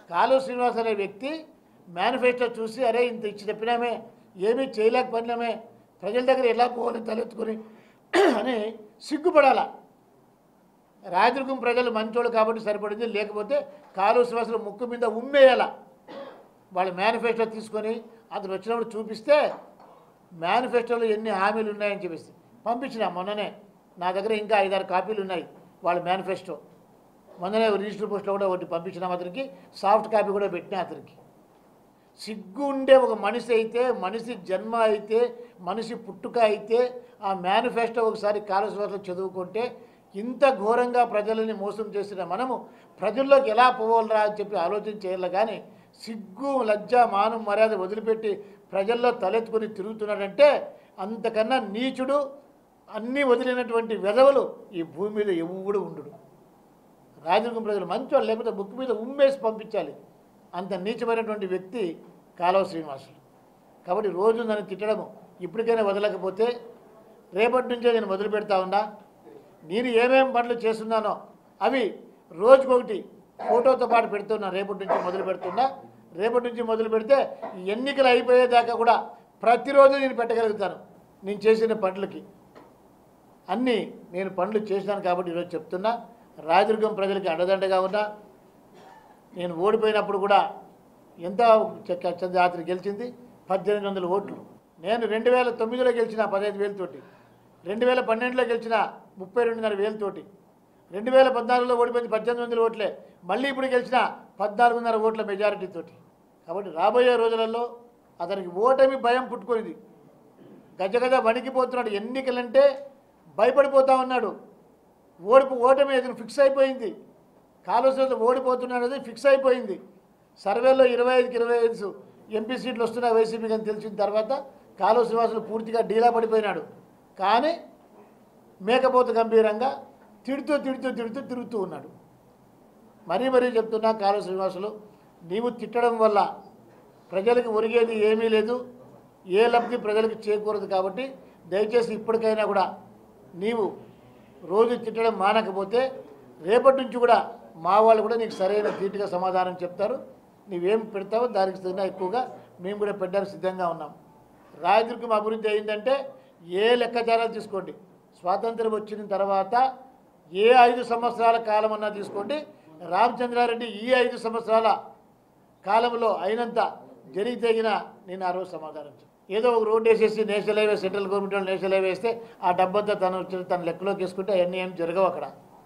కాలు శ్రీనివాస్ అనే వ్యక్తి మేనిఫెస్టో చూసి అరే ఇంత ఇచ్చి చెప్పినామే ఏమీ చేయలేకపోయినామే ప్రజల దగ్గర ఎలా పోవాలి తలెత్తుకొని అని సిగ్గుపడాల రాయదుర్గం ప్రజలు మంచోళ్ళు కాబట్టి సరిపడింది లేకపోతే కాలు శ్రీనివాసులు ముక్కు మీద ఉమ్మేయాల వాళ్ళ మేనిఫెస్టో తీసుకొని అతను వచ్చినప్పుడు చూపిస్తే మేనిఫెస్టోలో ఎన్ని హామీలు ఉన్నాయని చెప్పేసి పంపించిన మొన్ననే నా దగ్గర ఇంకా ఐదారు కాపీలు ఉన్నాయి వాళ్ళ మేనిఫెస్టో మొన్ననే రిజిస్టర్ పోస్ట్లో కూడా ఒకటి పంపించిన అతనికి సాఫ్ట్ కాపీ కూడా పెట్టినా అతనికి సిగ్గు ఉండే ఒక మనిషి అయితే మనిషి జన్మ అయితే మనిషి పుట్టుక అయితే ఆ మేనిఫెస్టో ఒకసారి కాలశ్వాసలో చదువుకుంటే ఇంత ఘోరంగా ప్రజలని మోసం చేసిన మనము ప్రజల్లోకి ఎలా పోవాలరా అని చెప్పి ఆలోచన చేయాలి కానీ సిగ్గు లజ్జ మానం మర్యాద వదిలిపెట్టి ప్రజల్లో తలెత్తుకొని తిరుగుతున్నాడంటే అంతకన్నా నీచుడు అన్నీ వదిలినటువంటి వెధవలు ఈ భూమి మీద ఎవడు ఉండడు రాజదుర్గం ప్రజలు మంచోళ్ళు లేకపోతే బుక్ మీద ఉమ్మేసి పంపించాలి అంత నీచమైనటువంటి వ్యక్తి కాలువ శ్రీనివాసులు కాబట్టి రోజు నన్ను తిట్టడము ఇప్పటికైనా వదలకపోతే రేపటి నుంచే నేను మొదలు పెడతా ఉన్నా నేను ఏమేం పనులు చేస్తున్నానో అవి రోజుకొకటి ఫోటోతో పాటు పెడుతున్నా రేపటి నుంచి మొదలు పెడుతున్నా రేపటి నుంచి మొదలు పెడితే ఈ ఎన్నికలు అయిపోయేదాకా కూడా ప్రతిరోజు నేను పెట్టగలుగుతాను నేను చేసిన పనులకి అన్నీ నేను పనులు చేసినాను కాబట్టి ఈరోజు చెప్తున్నా రాయదుర్గం ప్రజలకి అండదండగా ఉన్నా నేను ఓడిపోయినప్పుడు కూడా ఎంత చెక్క జాతర గెలిచింది పద్దెనిమిది వందల ఓట్లు నేను రెండు వేల తొమ్మిదిలో గెలిచిన పదహైదు వేలతోటి రెండు వేల పన్నెండులో గెలిచిన ముప్పై రెండున్నర వేలతోటి రెండు వేల పద్నాలుగులో ఓడిపోయింది పద్దెనిమిది వందల ఓట్లే మళ్ళీ ఇప్పుడు గెలిచిన పద్నాలుగున్నర ఓట్ల మెజారిటీతోటి కాబట్టి రాబోయే రోజులలో అతనికి ఓటమి భయం పుట్టుకునేది గజగజ వణికిపోతున్నాడు ఎన్నికలంటే భయపడిపోతా ఉన్నాడు ఓడిపో ఓటమి అతను ఫిక్స్ అయిపోయింది కాలువలో ఓడిపోతున్నాడు అది ఫిక్స్ అయిపోయింది సర్వేలో ఇరవై ఐదుకి ఇరవై ఐదు ఎంపీ సీట్లు వస్తున్నాయి వైసీపీకి అని తెలిసిన తర్వాత కాలువ శ్రీనివాసులు పూర్తిగా డీలా పడిపోయినాడు కానీ మేకపోతు గంభీరంగా తిడుతూ తిడుతూ తిడుతూ తిరుగుతూ ఉన్నాడు మరీ మరీ చెప్తున్నా కాలువ శ్రీనివాసులు నీవు తిట్టడం వల్ల ప్రజలకు ఒరిగేది ఏమీ లేదు ఏ లబ్ధి ప్రజలకు చేకూరదు కాబట్టి దయచేసి ఇప్పటికైనా కూడా నీవు రోజు తిట్టడం మానకపోతే రేపటి నుంచి కూడా మా వాళ్ళు కూడా నీకు సరైన ధీటుగా సమాధానం చెప్తారు నీవేం పెడతావో దానికి తగిన ఎక్కువగా మేము కూడా పెట్టడానికి సిద్ధంగా ఉన్నాం రాయదుర్గం అభివృద్ధి అయిందంటే ఏ లెక్కాచారాలు తీసుకోండి స్వాతంత్రం వచ్చిన తర్వాత ఏ ఐదు సంవత్సరాల కాలం అన్నా తీసుకోండి రామచంద్రారెడ్డి ఈ ఐదు సంవత్సరాల కాలంలో అయినంత జరిగి తగిన నేను ఆ రోజు సమాధానం చెప్పాను. ఏదో ఒక రోడ్డు వేసేసి నేషనల్ హైవే సెంట్రల్ గవర్నమెంట్ వాళ్ళు నేషనల్ హైవే వేస్తే ఆ డబ్బంతా తను వచ్చి తన లెక్కలోకి వేసుకుంటే అవన్నీ ఏం జరగవు అక్కడ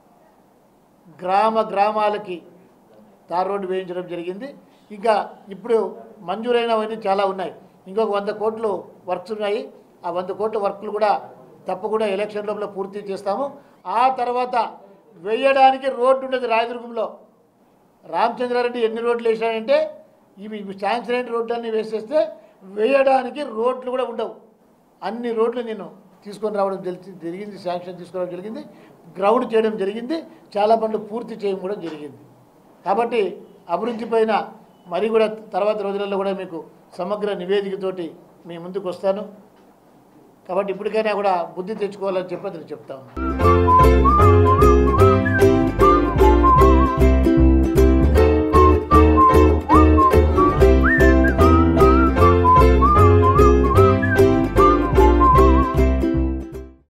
గ్రామ గ్రామాలకి తార్ రోడ్డు వేయించడం జరిగింది ఇంకా ఇప్పుడు మంజూరైనవన్నీ చాలా ఉన్నాయి ఇంకొక వంద కోట్లు వర్క్స్ ఉన్నాయి ఆ వంద కోట్ల వర్క్లు కూడా తప్పకుండా ఎలక్షన్ లోపల పూర్తి చేస్తాము ఆ తర్వాత వేయడానికి రోడ్డు ఉండదు రాయదుర్గంలో రామచంద్రారెడ్డి ఎన్ని రోడ్లు వేసాడంటే ఇవి ఇవి శాంక్షన్ అయిన రోడ్లు అన్నీ వేసేస్తే వేయడానికి రోడ్లు కూడా ఉండవు అన్ని రోడ్లు నేను తీసుకొని రావడం జరిగి- జరిగింది శాంక్షన్ తీసుకోవడం జరిగింది గ్రౌండ్ చేయడం జరిగింది చాలా పనులు పూర్తి చేయడం కూడా జరిగింది కాబట్టి అభివృద్ధి పైన మరి కూడా తర్వాత రోజులలో కూడా మీకు సమగ్ర నివేదికతోటి మీ ముందుకు వస్తాను కాబట్టి ఇప్పటికైనా కూడా బుద్ధి తెచ్చుకోవాలని చెప్పి అతను చెప్తా ఉన్నాను